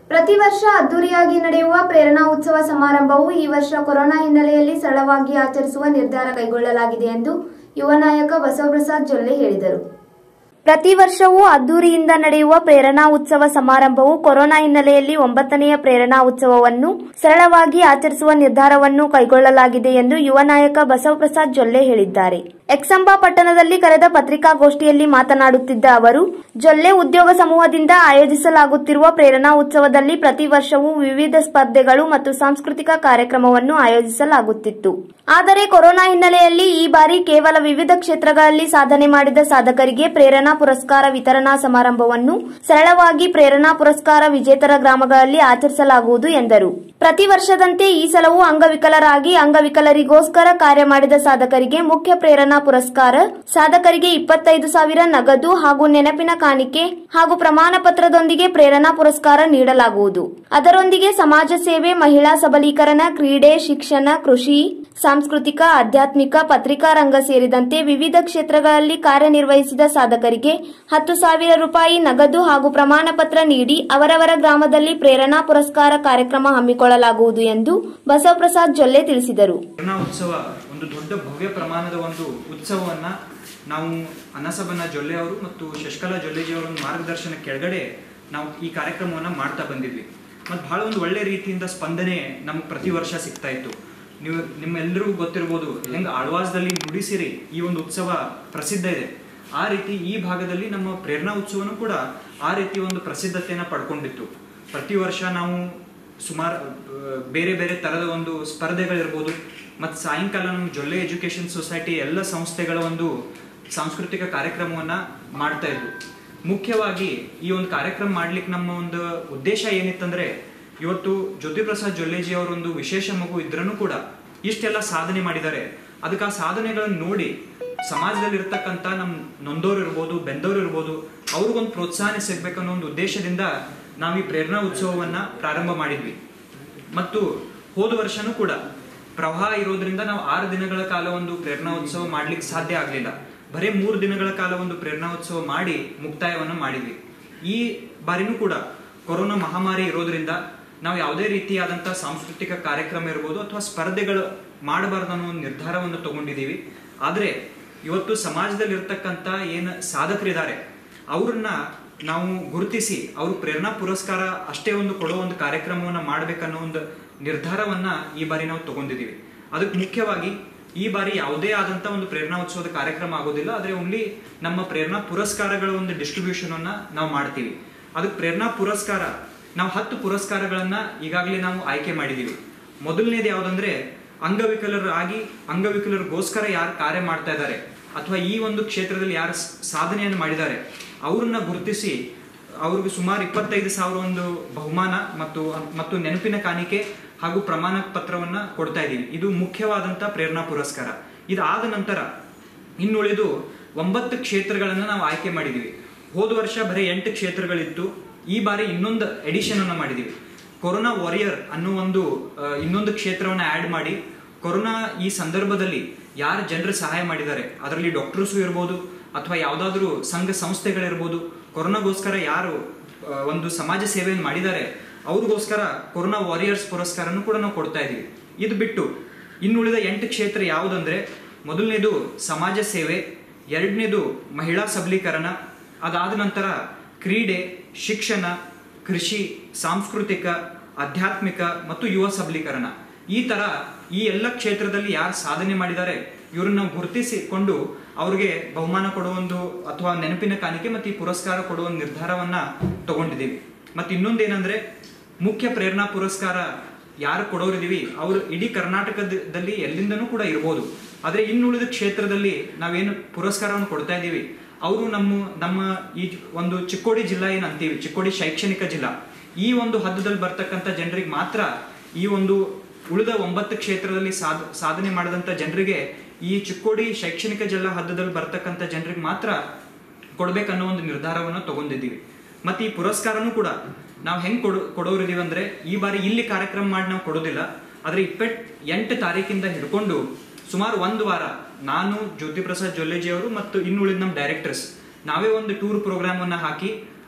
ಪ್ರತಿ ವರ್ಷ ಅದ್ದೂರಿಯಾಗಿ ನಡೆಯುವ ಪ್ರೇರಣಾ ಉತ್ಸವ ಸಮಾರಂಭವು ಈ ವರ್ಷ ಕೊರೋನಾ ಹಿನ್ನೆಲೆಯಲ್ಲಿ ಸರಳವಾಗಿ ಆಚರಿಸುವ ನಿರ್ಧಾರ ಕೈಗೊಳ್ಳಲಾಗಿದೆ ಎಂದು ಯುವ ನಾಯಕ ಬಸವಪ್ರಸಾದ್ ಜೊಲ್ಲೆ ಹೇಳಿದರು ಪ್ರತಿ ವರ್ಷವೂ ಅದ್ದೂರಿಯಿಂದ ನಡೆಯುವ ಪ್ರೇರಣಾ ಉತ್ಸವ ಸಮಾರಂಭವು ಕೊರೋನಾ ಹಿನ್ನೆಲೆಯಲ್ಲಿ ಒಂಬತ್ತನೆಯ ಪ್ರೇರಣಾ ಉತ್ಸವವನ್ನು ಸರಳವಾಗಿ ಆಚರಿಸುವ ನಿರ್ಧಾರವನ್ನು ಕೈಗೊಳ್ಳಲಾಗಿದೆ ಎಂದು ಯುವ ನಾಯಕ ಬಸವಪ್ರಸಾದ್ ಜೊಲ್ಲೆ ಹೇಳಿದ್ದಾರೆ ಎಕ್ಸಂಬ ಪಟ್ಟಣದಲ್ಲಿ ಕರೆದ ಪತ್ರಿಕಾಗೋಷ್ಠಿಯಲ್ಲಿ ಮಾತನಾಡುತ್ತಿದ್ದ ಅವರು ಜೊಲ್ಲೆ ಉದ್ಯೋಗ ಸಮೂಹದಿಂದ ಆಯೋಜಿಸಲಾಗುತ್ತಿರುವ ಪ್ರೇರಣಾ ಉತ್ಸವದಲ್ಲಿ ಪ್ರತಿ ವರ್ಷವೂ ವಿವಿಧ ಸ್ಪರ್ಧೆಗಳು ಮತ್ತು ಸಾಂಸ್ಕೃತಿಕ ಕಾರ್ಯಕ್ರಮವನ್ನು ಆಯೋಜಿಸಲಾಗುತ್ತಿತ್ತು ಆದರೆ ಕೊರೋನಾ ಹಿನ್ನೆಲೆಯಲ್ಲಿ ಈ ಬಾರಿ ಕೇವಲ ವಿವಿಧ ಕ್ಷೇತ್ರಗಳಲ್ಲಿ ಸಾಧನೆ ಮಾಡಿದ ಸಾಧಕರಿಗೆ ಪ್ರೇರಣಾ ಪುರಸ್ಕಾರ ವಿತರಣಾ ಸಮಾರಂಭವನ್ನು ಸರಳವಾಗಿ ಪ್ರೇರಣಾ ಪುರಸ್ಕಾರ ವಿಜೇತರ ಗ್ರಾಮಗಳಲ್ಲಿ ಆಚರಿಸಲಾಗುವುದು ಎಂದರು ಪ್ರತಿ ವರ್ಷದಂತೆ ಈ ಸಲವೂ ಅಂಗವಿಕಲರಾಗಿ ಅಂಗವಿಕಲರಿಗೋಸ್ಕರ ಕಾರ್ಯ ಮಾಡಿದ ಸಾಧಕರಿಗೆ ಮುಖ್ಯ ಪ್ರೇರಣಾ ಪುರಸ್ಕಾರ ಸಾಧಕರಿಗೆ ಇಪ್ಪತ್ತೈದು ಸಾವಿರ ನಗದು ಹಾಗೂ ನೆನಪಿನ ಕಾಣಿಕೆ ಹಾಗೂ ಪ್ರಮಾಣ ಪತ್ರದೊಂದಿಗೆ ಪ್ರೇರಣಾ ಪುರಸ್ಕಾರ ನೀಡಲಾಗುವುದು ಅದರೊಂದಿಗೆ ಸಮಾಜ ಸೇವೆ ಮಹಿಳಾ ಸಬಲೀಕರಣ ಕ್ರೀಡೆ ಶಿಕ್ಷಣ ಕೃಷಿ ಸಾಂಸ್ಕೃತಿಕ ಆಧ್ಯಾತ್ಮಿಕ ಪತ್ರಿಕಾ ರಂಗ ಸೇರಿದಂತೆ ವಿವಿಧ ಕ್ಷೇತ್ರಗಳಲ್ಲಿ ಕಾರ್ಯನಿರ್ವಹಿಸಿದ ಸಾಧಕರಿಗೆ ಹತ್ತು ಸಾವಿರ ರೂಪಾಯಿ ನಗದು ಹಾಗೂ ಪ್ರಮಾಣ ಪತ್ರ ನೀಡಿ ಅವರವರ ಗ್ರಾಮದಲ್ಲಿ ಪ್ರೇರಣಾ ಪುರಸ್ಕಾರ ಕಾರ್ಯಕ್ರಮ ಹಮ್ಮಿಕೊಳ್ಳಲಾಗುವುದು ಎಂದು ಬಸವಪ್ರಸಾದ್ ಜೊಲ್ಲೆ ತಿಳಿಸಿದರು ಪ್ರೇರಣಾ ಉತ್ಸವ ಒಂದು ದೊಡ್ಡ ಭವ್ಯ ಪ್ರಮಾಣದ ಒಂದು ಉತ್ಸವವನ್ನ ನಾವು ಅನಸಬನ್ನ ಜೊಲ್ಲೆ ಅವರು ಮತ್ತು ಶಶಿಕಲಾ ಜೊಲ್ಲೆಜಿ ಅವರ ಒಂದು ಮಾರ್ಗದರ್ಶನ ಕೆಳಗಡೆ ನಾವು ಈ ಕಾರ್ಯಕ್ರಮವನ್ನ ಮಾಡ್ತಾ ಬಂದಿದ್ವಿ ಮತ್ತು ಬಹಳ ಒಂದು ಒಳ್ಳೆ ರೀತಿಯಿಂದ ಸ್ಪಂದನೆ ನಮ್ಗೆ ಪ್ರತಿ ವರ್ಷ ಸಿಗ್ತಾ ಇತ್ತು ನೀವು ನಿಮ್ಮೆಲ್ಲರಿಗೂ ಗೊತ್ತಿರ್ಬೋದು ಹೆಂಗೆ ಆಳ್ವಾಸದಲ್ಲಿ ನುಡಿಸಿರಿ ಈ ಒಂದು ಉತ್ಸವ ಪ್ರಸಿದ್ಧ ಇದೆ ಆ ರೀತಿ ಈ ಭಾಗದಲ್ಲಿ ನಮ್ಮ ಪ್ರೇರಣಾ ಉತ್ಸವನೂ ಕೂಡ ಆ ರೀತಿ ಒಂದು ಪ್ರಸಿದ್ಧತೆಯನ್ನು ಪಡ್ಕೊಂಡಿತ್ತು ಪ್ರತಿ ವರ್ಷ ನಾವು ಸುಮಾರು ಆ, ಬೇರೆ ಬೇರೆ ಥರದ ಒಂದು ಸ್ಪರ್ಧೆಗಳಿರ್ಬೋದು ಮತ್ತು ಸಾಯಂಕಾಲ ನಮ್ಮ ಜೊಲ್ಲೆ ಎಜುಕೇಷನ್ ಸೊಸೈಟಿ ಎಲ್ಲ ಸಂಸ್ಥೆಗಳ ಒಂದು ಸಾಂಸ್ಕೃತಿಕ ಕಾರ್ಯಕ್ರಮವನ್ನ ಮಾಡ್ತಾ ಇದ್ವು ಮುಖ್ಯವಾಗಿ ಈ ಒಂದು ಕಾರ್ಯಕ್ರಮ ಮಾಡ್ಲಿಕ್ಕೆ ನಮ್ಮ ಒಂದು ಉದ್ದೇಶ ಏನಿತ್ತಂದ್ರೆ ಇವತ್ತು ಜ್ಯೋತಿ ಪ್ರಸಾದ್ ಜೊಲ್ಲೆಜಿ ಅವರ ಒಂದು ವಿಶೇಷ ಮಗು ಇದ್ರೂ ಕೂಡ ಇಷ್ಟೆಲ್ಲ ಸಾಧನೆ ಮಾಡಿದ್ದಾರೆ ಅದಕ್ಕೆ ಆ ಸಾಧನೆಗಳನ್ನು ನೋಡಿ ಸಮಾಜದಲ್ಲಿ ಇರ್ತಕ್ಕಂಥ ನಮ್ಮ ನೊಂದೋರು ಇರ್ಬೋದು ಬೆಂದೋರು ಇರ್ಬೋದು ಅವ್ರಿಗೊಂದು ಪ್ರೋತ್ಸಾಹನೆ ಸಿಗ್ಬೇಕನ್ನೋ ಒಂದು ಉದ್ದೇಶದಿಂದ ನಾವು ಈ ಪ್ರೇರಣಾ ಉತ್ಸವವನ್ನ ಪ್ರಾರಂಭ ಮಾಡಿದ್ವಿ ಮತ್ತು ಹೋದ ವರ್ಷನೂ ಕೂಡ ಪ್ರವಾಹ ಇರೋದ್ರಿಂದ ನಾವು ಆರು ದಿನಗಳ ಕಾಲ ಒಂದು ಪ್ರೇರಣಾ ಉತ್ಸವ ಮಾಡ್ಲಿಕ್ಕೆ ಸಾಧ್ಯ ಆಗಲಿಲ್ಲ ಬರೀ ಮೂರು ದಿನಗಳ ಕಾಲ ಒಂದು ಪ್ರೇರಣಾ ಉತ್ಸವ ಮಾಡಿ ಮುಕ್ತಾಯವನ್ನು ಮಾಡಿದ್ವಿ ಈ ಬಾರಿನೂ ಕೂಡ ಕೊರೋನಾ ಮಹಾಮಾರಿ ಇರೋದ್ರಿಂದ ನಾವು ಯಾವುದೇ ರೀತಿಯಾದಂತಹ ಸಾಂಸ್ಕೃತಿಕ ಕಾರ್ಯಕ್ರಮ ಇರ್ಬೋದು ಅಥವಾ ಸ್ಪರ್ಧೆಗಳು ಮಾಡಬಾರ್ದು ಅನ್ನೋ ಒಂದು ನಿರ್ಧಾರವನ್ನು ತಗೊಂಡಿದ್ದೀವಿ ಆದರೆ ಇವತ್ತು ಸಮಾಜದಲ್ಲಿ ಇರ್ತಕ್ಕಂಥ ಏನು ಸಾಧಕರಿದ್ದಾರೆ ಅವ್ರನ್ನ ನಾವು ಗುರುತಿಸಿ ಅವರು ಪ್ರೇರಣಾ ಪುರಸ್ಕಾರ ಅಷ್ಟೇ ಒಂದು ಕೊಡೋ ಒಂದು ಕಾರ್ಯಕ್ರಮವನ್ನ ಮಾಡ್ಬೇಕನ್ನೋ ಒಂದು ನಿರ್ಧಾರವನ್ನ ಈ ಬಾರಿ ನಾವು ತಗೊಂಡಿದ್ದೀವಿ ಅದಕ್ಕೆ ಮುಖ್ಯವಾಗಿ ಈ ಬಾರಿ ಯಾವುದೇ ಆದಂತ ಒಂದು ಪ್ರೇರಣಾ ಉತ್ಸವದ ಕಾರ್ಯಕ್ರಮ ಆಗೋದಿಲ್ಲ ಆದ್ರೆ ಓನ್ಲಿ ನಮ್ಮ ಪ್ರೇರಣಾ ಪುರಸ್ಕಾರಗಳ ಒಂದು ಡಿಸ್ಟ್ರಿಬ್ಯೂಷನ್ ಅನ್ನ ನಾವು ಮಾಡ್ತೀವಿ ಅದಕ್ಕೆ ಪ್ರೇರಣಾ ಪುರಸ್ಕಾರ ನಾವು ಹತ್ತು ಪುರಸ್ಕಾರಗಳನ್ನ ಈಗಾಗಲೇ ನಾವು ಆಯ್ಕೆ ಮಾಡಿದೀವಿ ಮೊದಲನೇದು ಯಾವ್ದಂದ್ರೆ ಅಂಗವಿಕಲರಾಗಿ ಅಂಗವಿಕಲರಿಗೋಸ್ಕರ ಯಾರು ಕಾರ್ಯ ಮಾಡ್ತಾ ಇದ್ದಾರೆ ಅಥವಾ ಈ ಒಂದು ಕ್ಷೇತ್ರದಲ್ಲಿ ಯಾರು ಸ್- ಸಾಧನೆಯನ್ನು ಮಾಡಿದ್ದಾರೆ ಅವ್ರನ್ನ ಗುರುತಿಸಿ ಅವ್ರಿಗೆ ಸುಮಾರು ಇಪ್ಪತ್ತೈದು ಸಾವಿರ ಒಂದು ಬಹುಮಾನ ಮತ್ತು ಮತ್ತು ನೆನಪಿನ ಕಾಣಿಕೆ ಹಾಗೂ ಪ್ರಮಾಣ ಪತ್ರವನ್ನ ಕೊಡ್ತಾ ಇದ್ದೀವಿ ಇದು ಮುಖ್ಯವಾದಂತ ಪ್ರೇರಣಾ ಪುರಸ್ಕಾರ ಇದಾದ ನಂತರ ಇನ್ನುಳಿದು ಒಂಬತ್ತು ಕ್ಷೇತ್ರಗಳನ್ನ ನಾವು ಆಯ್ಕೆ ಮಾಡಿದೀವಿ ಹೋದ ವರ್ಷ ಬರೀ ಎಂಟು ಕ್ಷೇತ್ರಗಳಿತ್ತು ಈ ಬಾರಿ ಇನ್ನೊಂದು ಎಡಿಷನ್ ಅನ್ನ ಮಾಡಿದೀವಿ ಕೊರೋನಾ ವಾರಿಯರ್ ಅನ್ನೋ ಒಂದು ಆ, ಇನ್ನೊಂದು ಕ್ಷೇತ್ರವನ್ನ ಆಡ್ ಮಾಡಿ ಕೊರೋನಾ ಈ ಸಂದರ್ಭದಲ್ಲಿ ಯಾರು ಜನರು ಸಹಾಯ ಮಾಡಿದ್ದಾರೆ ಅದರಲ್ಲಿ ಡಾಕ್ಟರ್ಸು ಇರ್ಬೋದು ಅಥವಾ ಯಾವುದಾದ್ರೂ ಸಂಘ ಸಂಸ್ಥೆಗಳಿರ್ಬೋದು ಕೊರೋನಾಗೋಸ್ಕರ ಯಾರು ಆ, ಒಂದು ಸಮಾಜ ಸೇವೆಯನ್ನು ಮಾಡಿದ್ದಾರೆ ಅವ್ರಿಗೋಸ್ಕರ ಕೊರೋನಾ ವಾರಿಯರ್ಸ್ ಪುರಸ್ಕಾರನೂ ಕೂಡ ನಾವು ಕೊಡ್ತಾ ಇದೀವಿ ಇದು ಬಿಟ್ಟು ಇನ್ನುಳಿದ ಎಂಟು ಕ್ಷೇತ್ರ ಯಾವುದಂದ್ರೆ ಮೊದಲನೇದು ಸಮಾಜ ಸೇವೆ ಎರಡನೇದು ಮಹಿಳಾ ಸಬಲೀಕರಣ ಅದಾದ ನಂತರ ಕ್ರೀಡೆ ಶಿಕ್ಷಣ ಕೃಷಿ ಸಾಂಸ್ಕೃತಿಕ ಆಧ್ಯಾತ್ಮಿಕ ಮತ್ತು ಯುವ ಸಬಲೀಕರಣ ಈ ತರ ಈ ಎಲ್ಲ ಕ್ಷೇತ್ರದಲ್ಲಿ ಯಾರು ಸಾಧನೆ ಮಾಡಿದ್ದಾರೆ ಇವ್ರನ್ನ ನಾವು ಗುರುತಿಸಿಕೊಂಡು ಅವ್ರಿಗೆ ಬಹುಮಾನ ಕೊಡುವ ಒಂದು ಅಥವಾ ನೆನಪಿನ ಕಾಣಿಕೆ ಮತ್ತು ಈ ಪುರಸ್ಕಾರ ಕೊಡುವ ಒಂದು ನಿರ್ಧಾರವನ್ನ ತಗೊಂಡಿದ್ದೀವಿ ಮತ್ತೆ ಇನ್ನೊಂದೇನಂದ್ರೆ ಮುಖ್ಯ ಪ್ರೇರಣಾ ಪುರಸ್ಕಾರ ಯಾರು ಕೊಡೋರಿದೀವಿ ಅವರು ಇಡೀ ಕರ್ನಾಟಕದಲ್ಲಿ ಎಲ್ಲಿಂದನೂ ಕೂಡ ಇರ್ಬೋದು ಆದ್ರೆ ಇನ್ನುಳಿದ ಕ್ಷೇತ್ರದಲ್ಲಿ ನಾವೇನು ಪುರಸ್ಕಾರವನ್ನು ಕೊಡ್ತಾ ಇದ್ದೀವಿ ಅವರು ನಮ್ಮ ನಮ್ಮ ಈ ಒಂದು ಚಿಕ್ಕೋಡಿ ಜಿಲ್ಲಾ ಏನು ಅಂತೀವಿ ಚಿಕ್ಕೋಡಿ ಶೈಕ್ಷಣಿಕ ಜಿಲ್ಲಾ ಈ ಒಂದು ಹದ್ದದಲ್ಲಿ ಬರ್ತಕ್ಕಂಥ ಜನರಿಗೆ ಮಾತ್ರ ಈ ಒಂದು ಉಳಿದ ಒಂಬತ್ತು ಕ್ಷೇತ್ರದಲ್ಲಿ ಸಾಧ ಸಾಧನೆ ಮಾಡಿದಂಥ ಜನರಿಗೆ ಈ ಚಿಕ್ಕೋಡಿ ಶೈಕ್ಷಣಿಕ ಜಿಲ್ಲಾ ಹದ್ದದಲ್ಲಿ ಬರ್ತಕ್ಕಂಥ ಜನರಿಗೆ ಮಾತ್ರ ಕೊಡ್ಬೇಕನ್ನೋ ಒಂದು ನಿರ್ಧಾರವನ್ನು ತಗೊಂಡಿದ್ದೀವಿ ಮತ್ತೆ ಈ ಪುರಸ್ಕಾರನೂ ಕೂಡ ನಾವು ಹೆಂಗ್ ಕೊಡೋ ಕೊಡೋರಿದೀವಿ ಅಂದ್ರೆ ಈ ಬಾರಿ ಇಲ್ಲಿ ಕಾರ್ಯಕ್ರಮ ಮಾಡಿ ನಾವು ಕೊಡೋದಿಲ್ಲ ಆದ್ರೆ ಇಪ್ಪತ್ ಎಂಟು ತಾರೀಕಿಂದ ಹಿಡ್ಕೊಂಡು ಸುಮಾರು ಒಂದು ವಾರ ನಾನು ಜ್ಯೋತಿ ಪ್ರಸಾದ್ ಜೊಲ್ಲೆಜಿ ಅವರು ಮತ್ತು ಇನ್ನುಳಿದ ನಮ್ಮ ಡೈರೆಕ್ಟರ್ಸ್ ನಾವೇ ಒಂದು ಟೂರ್ ಪ್ರೋಗ್ರಾಮ್ ಅನ್ನ ಹಾಕಿ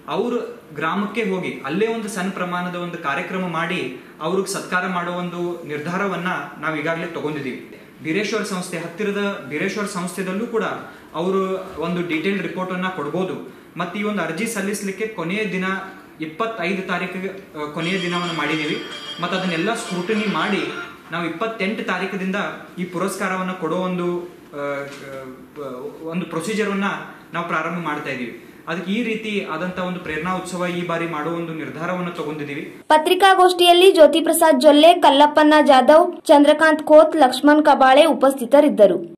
ಅವ್ರ ಗ್ರಾಮಕ್ಕೆ ಹೋಗಿ ಅಲ್ಲೇ ಒಂದು ಸಣ್ಣ ಪ್ರಮಾಣದ ಒಂದು ಕಾರ್ಯಕ್ರಮ ಮಾಡಿ ಅವ್ರಿಗೆ ಸತ್ಕಾರ ಮಾಡೋ ಒಂದು ನಿರ್ಧಾರವನ್ನ ನಾವು ಈಗಾಗಲೇ ತಗೊಂಡಿದ್ದೀವಿ ಬೀರೇಶ್ವರ ಸಂಸ್ಥೆ ಹತ್ತಿರದ ಬೀರೇಶ್ವರ ಸಂಸ್ಥೆದಲ್ಲೂ ಕೂಡ ಅವರು ಒಂದು ಡೀಟೇಲ್ಡ್ ರಿಪೋರ್ಟ್ ಅನ್ನ ಕೊಡ್ಬೋದು ಮತ್ತೆ ಈ ಒಂದು ಅರ್ಜಿ ಸಲ್ಲಿಸಲಿಕ್ಕೆ ಕೊನೆಯ ದಿನ ಇಪ್ಪತ್ತೈದು ತಾರೀಕಿಗೆ ಆ, ಕೊನೆಯ ದಿನವನ್ನು ಮಾಡಿದ್ದೀವಿ ಮತ್ತು ಅದನ್ನೆಲ್ಲ ಸ್ಕ್ರೂಟನಿ ಮಾಡಿ ನಾವು ಇಪ್ಪತ್ತೆಂಟು ತಾರೀಕದಿಂದ ಈ ಪುರಸ್ಕಾರವನ್ನು ಕೊಡೋ ಒಂದು ಆ, ಆ, ಒಂದು ಪ್ರೊಸೀಜರನ್ನ ನಾವು ಪ್ರಾರಂಭ ಮಾಡ್ತಾ ಇದ್ದೀವಿ ಅದಕ್ಕೆ ಈ ರೀತಿ ಆದಂತ ಒಂದು ಪ್ರೇರಣಾ ಉತ್ಸವ ಈ ಬಾರಿ ಮಾಡೋ ಒಂದು ನಿರ್ಧಾರವನ್ನು ತಗೊಂಡಿದ್ದೀವಿ ಪತ್ರಿಕಾಗೋಷ್ಠಿಯಲ್ಲಿ ಜ್ಯೋತಿ ಪ್ರಸಾದ್ ಜೊಲ್ಲೆ ಕಲ್ಲಪ್ಪನ ಜಾಧವ್ ಚಂದ್ರಕಾಂತ್ ಖೋತ್ ಲಕ್ಷ್ಮಣ್ ಕಬಾಳೆ ಉಪಸ್ಥಿತರಿದ್ದರು